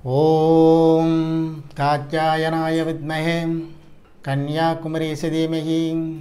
ஓம் காத்தியாயனாய வித்மஹே கன்யாகுமரீச தீமகி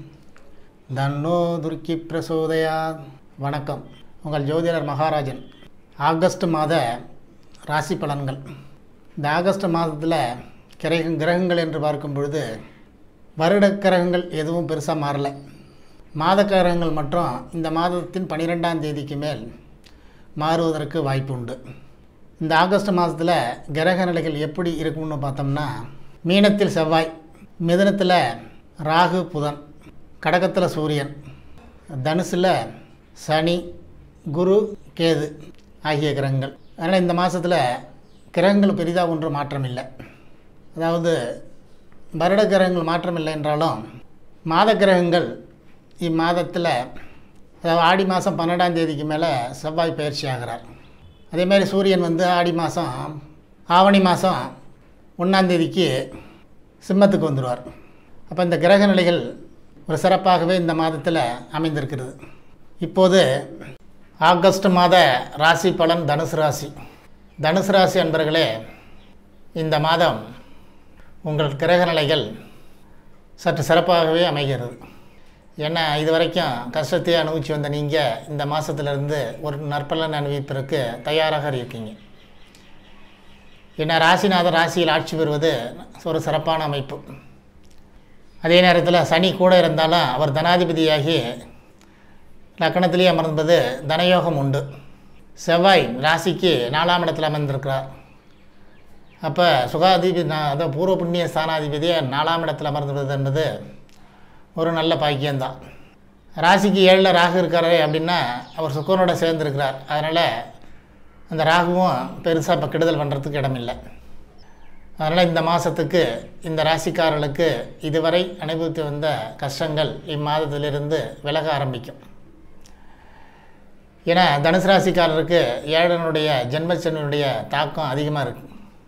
தன்னோ துர்க்கி பிரசோதயாத் வணக்கம் உங்கள் ஜோதிடர் மகாராஜன் ஆகஸ்ட் மாத ராசி பலன்கள் இந்த ஆகஸ்ட் மாதத்தில் கிரக கிரகங்கள் என்று பார்க்கும் பொழுது வருட கிரகங்கள் எதுவும் பெருசாக மாறல மாத கிரகங்கள் மற்றும் இந்த மாதத்தின் பன்னிரெண்டாம் தேதிக்கு மேல் மாறுவதற்கு வாய்ப்பு உண்டு இந்த ஆகஸ்ட் மாதத்தில் கிரக நிலைகள் எப்படி இருக்கும்னு பார்த்தோம்னா மீனத்தில் செவ்வாய் மிதனத்தில் ராகு புதன் கடகத்தில் சூரியன் தனுசில் சனி குரு கேது ஆகிய கிரகங்கள் அதனால் இந்த மாதத்தில் கிரகங்கள் பெரிதாக ஒன்றும் மாற்றம் இல்லை அதாவது வருட கிரகங்கள் மாற்றம் இல்லை என்றாலும் மாத கிரகங்கள் இம்மாதத்தில் அதாவது ஆடி மாதம் பன்னெண்டாம் தேதிக்கு மேலே செவ்வாய் பயிற்சி ஆகிறார் அதேமாதிரி சூரியன் வந்து ஆடி மாதம் ஆவணி மாதம் ஒன்றாந்தேதிக்கு சிம்மத்துக்கு வந்துடுவார் அப்போ இந்த கிரக நிலைகள் ஒரு சிறப்பாகவே இந்த மாதத்தில் அமைந்திருக்கிறது இப்போது ஆகஸ்ட் மாத ராசி பலன் தனுசு ராசி தனுசு ராசி அன்பர்களே இந்த மாதம் உங்கள் கிரக நிலைகள் சற்று சிறப்பாகவே அமைகிறது ஏன்னா இது வரைக்கும் கஷ்டத்தையே அனுபவிச்சு வந்த நீங்கள் இந்த மாதத்துலேருந்து ஒரு நற்பலன் அனுபவிப்பதற்கு தயாராக இருக்கீங்க ஏன்னா ராசிநாதர் ராசியில் ஆட்சி பெறுவது ஒரு சிறப்பான அமைப்பு அதே நேரத்தில் சனி கூட இருந்தாலும் அவர் தனாதிபதியாகி லக்கணத்திலேயே அமர்ந்தது தனயோகம் உண்டு செவ்வாய் ராசிக்கு நாலாம் இடத்தில் அமர்ந்திருக்கிறார் அப்போ சுகாதிபதி அதாவது பூர்வ புண்ணிய ஸ்தானாதிபதியை நாலாம் இடத்தில் அமர்ந்துள்ளது என்பது ஒரு நல்ல பாக்கியம்தான் ராசிக்கு ஏழில் ராகு இருக்காரு அப்படின்னா அவர் சுக்கரனோட சேர்ந்துருக்கிறார் அதனால் அந்த ராகுவும் பெருசாக இப்போ கெடுதல் பண்ணுறதுக்கு இடமில்லை அதனால் இந்த மாதத்துக்கு இந்த ராசிக்காரர்களுக்கு இதுவரை அனுபவித்து வந்த கஷ்டங்கள் இம்மாதத்திலிருந்து விலக ஆரம்பிக்கும் ஏன்னா தனுசு ராசிக்காரருக்கு ஏழனுடைய ஜென்மச்சனுடைய தாக்கம் அதிகமாக இருக்குது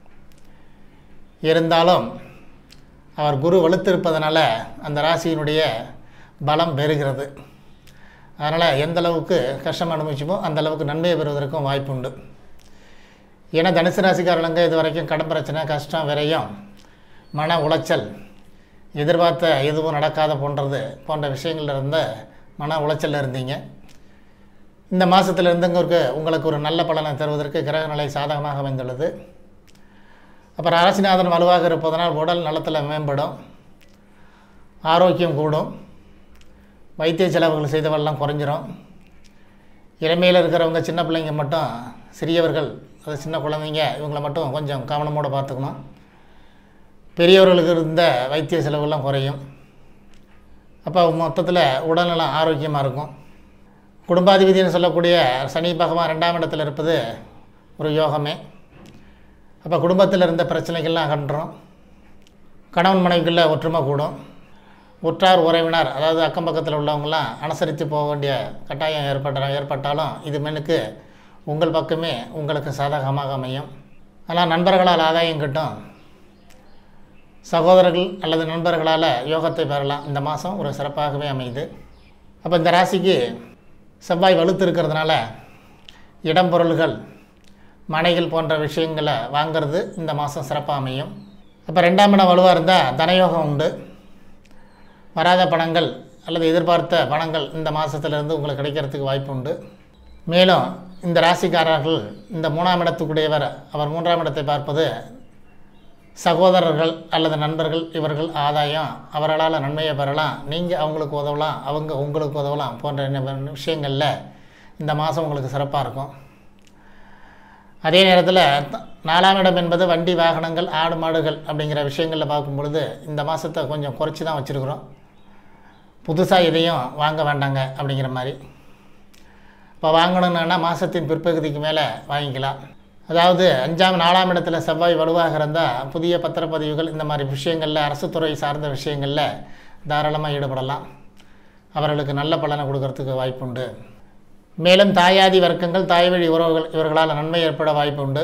இருந்தாலும் அவர் குரு வலுத்திருப்பதனால அந்த ராசியினுடைய பலம் பெறுகிறது அதனால் எந்த அளவுக்கு கஷ்டம் அனுபவிச்சுமோ அந்த அளவுக்கு நன்மையை பெறுவதற்கும் வாய்ப்பு உண்டு ஏன்னா தனுசு ராசிக்காரங்க இது வரைக்கும் கடன் பிரச்சனை கஷ்டம் விரயம் மன உளைச்சல் எதிர்பார்த்த எதுவும் நடக்காத போன்றது போன்ற விஷயங்கள்ல இருந்த மன உளைச்சலில் இருந்தீங்க இந்த மாதத்தில் இருந்தவங்களுக்கு உங்களுக்கு ஒரு நல்ல பலனை தருவதற்கு கிரகநிலை சாதகமாக அமைந்துள்ளது அப்புறம் அரசிநாதன் வலுவாக இருப்பதனால் உடல் நலத்தில் மேம்படும் ஆரோக்கியம் கூடும் வைத்திய செலவுகள் செய்தவெல்லாம் குறைஞ்சிரும் இளமையில் இருக்கிறவங்க சின்ன பிள்ளைங்க மட்டும் சிறியவர்கள் அது சின்ன குழந்தைங்க இவங்களை மட்டும் கொஞ்சம் கவனமோடு பார்த்துக்கணும் பெரியவர்களுக்கு இருந்த வைத்திய செலவுகள்லாம் குறையும் அப்போ மொத்தத்தில் உடல்நலம் ஆரோக்கியமாக இருக்கும் குடும்பாதிபதினு சொல்லக்கூடிய சனி பகவான் ரெண்டாம் இடத்தில் இருப்பது ஒரு யோகமே அப்போ குடும்பத்தில் இருந்த பிரச்சனைகள்லாம் அகன்றும் கணவன் மனைவிக்குள்ள ஒற்றுமை கூடும் உற்றார் உறவினர் அதாவது அக்கம் பக்கத்தில் உள்ளவங்களாம் அனுசரித்து போக வேண்டிய கட்டாயம் ஏற்பட்ட ஏற்பட்டாலும் இது மெனுக்கு உங்கள் பக்கமே உங்களுக்கு சாதகமாக அமையும் ஆனால் நண்பர்களால் ஆதாயம் கிட்டும் சகோதரர்கள் அல்லது நண்பர்களால் யோகத்தை பெறலாம் இந்த மாதம் ஒரு சிறப்பாகவே அமையுது அப்போ இந்த ராசிக்கு செவ்வாய் வலுத்து இருக்கிறதுனால இடம் பொருள்கள் மனைகள் போன்ற விஷயங்களை வாங்கிறது இந்த மாதம் சிறப்பாக அமையும் அப்போ ரெண்டாம் இடம் வலுவாக இருந்தால் தனயோகம் உண்டு வராத பணங்கள் அல்லது எதிர்பார்த்த பணங்கள் இந்த மாதத்துலேருந்து உங்களுக்கு கிடைக்கிறதுக்கு வாய்ப்பு உண்டு மேலும் இந்த ராசிக்காரர்கள் இந்த மூணாம் இடத்துக்குடையவர் அவர் மூன்றாம் இடத்தை பார்ப்பது சகோதரர்கள் அல்லது நண்பர்கள் இவர்கள் ஆதாயம் அவர்களால் நன்மையை பெறலாம் நீங்கள் அவங்களுக்கு உதவலாம் அவங்க உங்களுக்கு உதவலாம் போன்ற விஷயங்களில் இந்த மாதம் உங்களுக்கு சிறப்பாக இருக்கும் அதே நேரத்தில் நாலாம் இடம் என்பது வண்டி வாகனங்கள் ஆடு மாடுகள் அப்படிங்கிற விஷயங்களில் பார்க்கும் பொழுது இந்த மாதத்தை கொஞ்சம் குறைச்சி தான் வச்சுருக்குறோம் புதுசாக எதையும் வாங்க வேண்டாங்க அப்படிங்கிற மாதிரி இப்போ வாங்கணுன்னா மாதத்தின் பிற்பகுதிக்கு மேலே வாங்கிக்கலாம் அதாவது அஞ்சாம் நாலாம் இடத்துல செவ்வாய் வலுவாக இருந்தால் புதிய பத்திரப்பதிவுகள் இந்த மாதிரி விஷயங்களில் அரசு துறை சார்ந்த விஷயங்களில் தாராளமாக ஈடுபடலாம் அவர்களுக்கு நல்ல பலனை கொடுக்கறதுக்கு வாய்ப்புண்டு மேலும் தாயாதி வர்க்கங்கள் தாய் வழி உறவுகள் இவர்களால் நன்மை ஏற்பட வாய்ப்பு உண்டு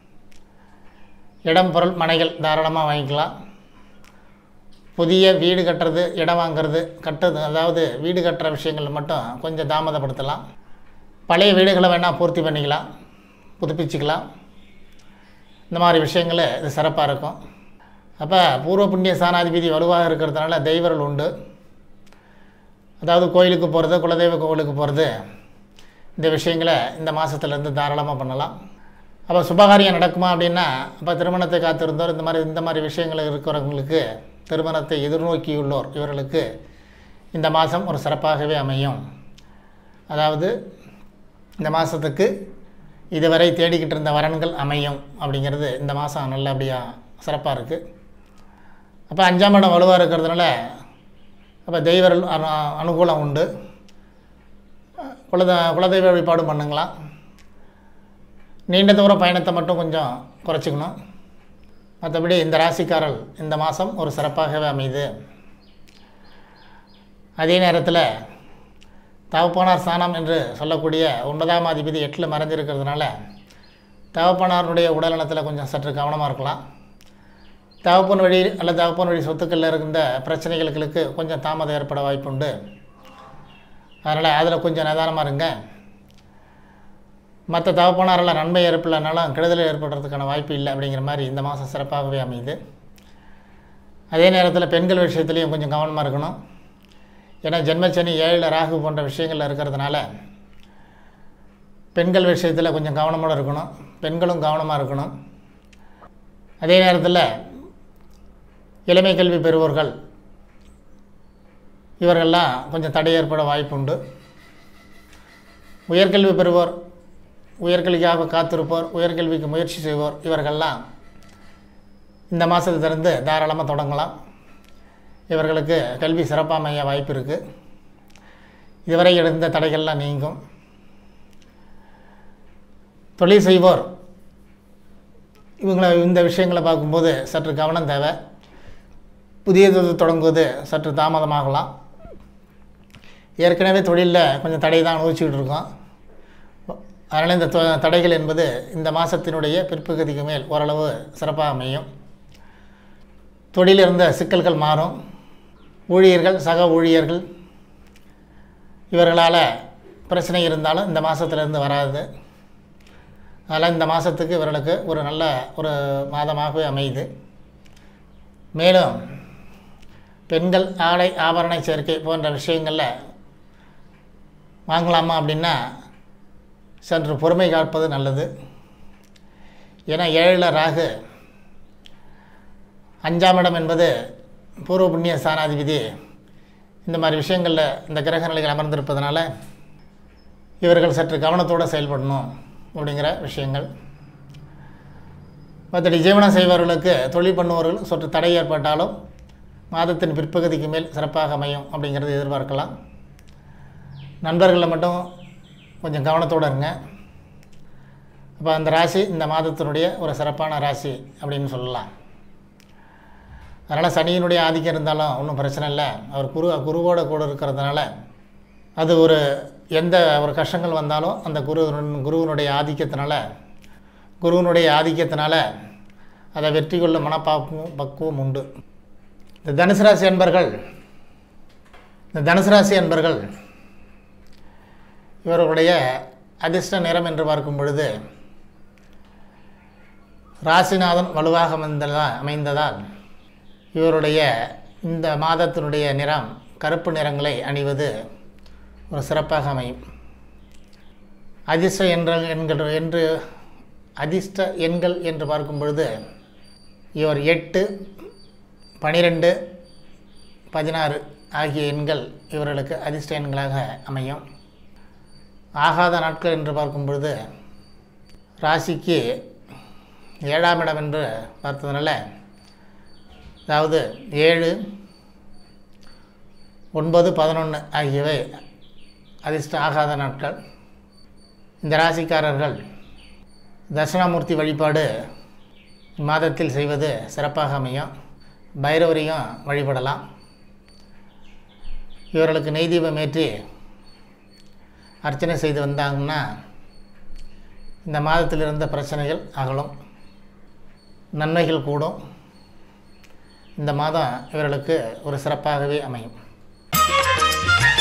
இடம் பொருள் மனைகள் தாராளமாக வாங்கிக்கலாம் புதிய வீடு கட்டுறது இடம் வாங்கிறது கட்டுறது அதாவது வீடு கட்டுற விஷயங்கள் மட்டும் கொஞ்சம் தாமதப்படுத்தலாம் பழைய வீடுகளை வேணால் பூர்த்தி பண்ணிக்கலாம் புதுப்பிச்சுக்கலாம் இந்த மாதிரி விஷயங்கள் இது சிறப்பாக இருக்கும் அப்போ பூர்வ புண்ணிய ஸ்தானாதிபதி வலுவாக இருக்கிறதுனால தெய்வர்கள் உண்டு அதாவது கோயிலுக்கு போகிறது குலதெய்வ கோவிலுக்கு போகிறது இந்த விஷயங்களை இந்த மாதத்துலேருந்து தாராளமாக பண்ணலாம் அப்போ சுபகாரியம் நடக்குமா அப்படின்னா அப்போ திருமணத்தை காத்திருந்தோர் இந்த மாதிரி இந்த மாதிரி விஷயங்கள் இருக்கிறவங்களுக்கு திருமணத்தை எதிர்நோக்கியுள்ளோர் இவர்களுக்கு இந்த மாதம் ஒரு சிறப்பாகவே அமையும் அதாவது இந்த மாதத்துக்கு இதுவரை தேடிக்கிட்டு இருந்த வரன்கள் அமையும் அப்படிங்கிறது இந்த மாதம் நல்லபடியாக சிறப்பாக இருக்குது அப்போ அஞ்சாம் இடம் வலுவாக இருக்கிறதுனால அப்போ தெய்வர்கள் அனு அனுகூலம் உண்டு குலத குலதெய்வ வழிபாடும் பண்ணுங்களாம் நீண்ட தூர பயணத்தை மட்டும் கொஞ்சம் குறைச்சிக்கணும் மற்றபடி இந்த ராசிக்காரல் இந்த மாதம் ஒரு சிறப்பாகவே அமையுது அதே நேரத்தில் தவப்பனார் ஸ்தானம் என்று சொல்லக்கூடிய ஒன்பதாம் அதிபதி எட்டில் மறைஞ்சிருக்கிறதுனால தவப்பனாருடைய உடல்நலத்தில் கொஞ்சம் சற்று கவனமாக இருக்கலாம் தகப்பன் வழி அல்லது தகப்பன் வழி சொத்துக்களில் இருந்த பிரச்சனைகளுக்கு கொஞ்சம் தாமதம் ஏற்பட வாய்ப்புண்டு அதனால் அதில் கொஞ்சம் நிதானமாக இருங்க மற்ற தகப்பனாரில் நன்மை ஏற்படலைனாலும் கெடுதல் ஏற்படுறதுக்கான வாய்ப்பு இல்லை அப்படிங்கிற மாதிரி இந்த மாதம் சிறப்பாகவே அமையுது அதே நேரத்தில் பெண்கள் விஷயத்துலேயும் கொஞ்சம் கவனமாக இருக்கணும் ஏன்னா ஜென்மச்சனி ஏழில் ராகு போன்ற விஷயங்கள் இருக்கிறதுனால பெண்கள் விஷயத்தில் கொஞ்சம் கவனமோடு இருக்கணும் பெண்களும் கவனமாக இருக்கணும் அதே நேரத்தில் இளமை கல்வி பெறுவோர்கள் இவர்கள்லாம் கொஞ்சம் தடை ஏற்பட வாய்ப்புண்டு உயர்கல்வி பெறுவோர் உயர்கல்விக்காக காத்திருப்போர் உயர்கல்விக்கு முயற்சி செய்வோர் இவர்கள்லாம் இந்த மாதத்திலிருந்து தாராளமாக தொடங்கலாம் இவர்களுக்கு கல்வி சிறப்பாக அமைய வாய்ப்பு இருக்குது இதுவரை இருந்த தடைகள்லாம் நீங்கும் தொழில் செய்வோர் இவங்களை இந்த விஷயங்களை பார்க்கும்போது சற்று கவனம் தேவை புதியது தொடங்குவது சற்று தாமதமாகலாம் ஏற்கனவே தொழிலில் கொஞ்சம் தடை தான் அனுபவிச்சுக்கிட்டு இருக்கோம் அதனால் இந்த தொ- தடைகள் என்பது இந்த மாதத்தினுடைய பிற்பகுதிக்கு மேல் ஓரளவு சிறப்பாக அமையும் தொழிலில் இருந்த சிக்கல்கள் மாறும் ஊழியர்கள் சக ஊழியர்கள் இவர்களால் பிரச்சனை இருந்தாலும் இந்த மாதத்துலேருந்து வராது அதனால் இந்த மாதத்துக்கு இவர்களுக்கு ஒரு நல்ல ஒரு மாதமாகவே அமையுது மேலும் பெண்கள் ஆடை ஆபரண சேர்க்கை போன்ற விஷயங்களில் வாங்கலாமா அப்படின்னா சற்று பொறுமை காப்பது நல்லது ஏன்னா ஏழில் ராகு அஞ்சாம் இடம் என்பது பூர்வ புண்ணிய ஸ்தானாதிபதி இந்த மாதிரி விஷயங்களில் இந்த கிரக நிலைகள் அமர்ந்திருப்பதனால இவர்கள் சற்று கவனத்தோடு செயல்படணும் அப்படிங்கிற விஷயங்கள் மற்றபடி ஜீவனம் செய்பவர்களுக்கு தொழில் பண்ணுபவர்கள் சற்று தடை ஏற்பட்டாலும் மாதத்தின் பிற்பகுதிக்கு மேல் சிறப்பாக அமையும் அப்படிங்கிறது எதிர்பார்க்கலாம் நண்பர்களில் மட்டும் கொஞ்சம் கவனத்தோடு இருங்க அப்போ அந்த ராசி இந்த மாதத்தினுடைய ஒரு சிறப்பான ராசி அப்படின்னு சொல்லலாம் அதனால் சனியினுடைய ஆதிக்கம் இருந்தாலும் ஒன்றும் பிரச்சனை இல்லை அவர் குரு குருவோட கூட இருக்கிறதுனால அது ஒரு எந்த ஒரு கஷ்டங்கள் வந்தாலும் அந்த குரு குருவினுடைய ஆதிக்கத்தினால குருவினுடைய ஆதிக்கத்தினால அதை வெற்றி கொள்ளும் மனப்பாக்கும் பக்குவம் உண்டு இந்த தனுசு ராசி அன்பர்கள் இந்த தனுசு ராசி அன்பர்கள் இவர்களுடைய அதிர்ஷ்ட நிறம் என்று பார்க்கும் பொழுது ராசிநாதன் வலுவாக அமைந்ததால் அமைந்ததால் இவருடைய இந்த மாதத்தினுடைய நிறம் கருப்பு நிறங்களை அணிவது ஒரு சிறப்பாக அமையும் அதிர்ஷ்ட எண்கள் எண்கள் என்று அதிர்ஷ்ட எண்கள் என்று பார்க்கும் பொழுது இவர் எட்டு பனிரெண்டு பதினாறு ஆகிய எண்கள் இவர்களுக்கு அதிர்ஷ்ட எண்களாக அமையும் ஆகாத நாட்கள் என்று பார்க்கும் பொழுது ராசிக்கு ஏழாம் இடம் என்று பார்த்ததுனால அதாவது ஏழு ஒன்பது பதினொன்று ஆகியவை அதிர்ஷ்ட ஆகாத நாட்கள் இந்த ராசிக்காரர்கள் தட்சிணாமூர்த்தி வழிபாடு மாதத்தில் செய்வது சிறப்பாக அமையும் பைரவரையும் வழிபடலாம் இவர்களுக்கு நெய் தீபம் ஏற்றி அர்ச்சனை செய்து வந்தாங்கன்னா இந்த மாதத்தில் இருந்த பிரச்சனைகள் அகலும் நன்மைகள் கூடும் இந்த மாதம் இவர்களுக்கு ஒரு சிறப்பாகவே அமையும்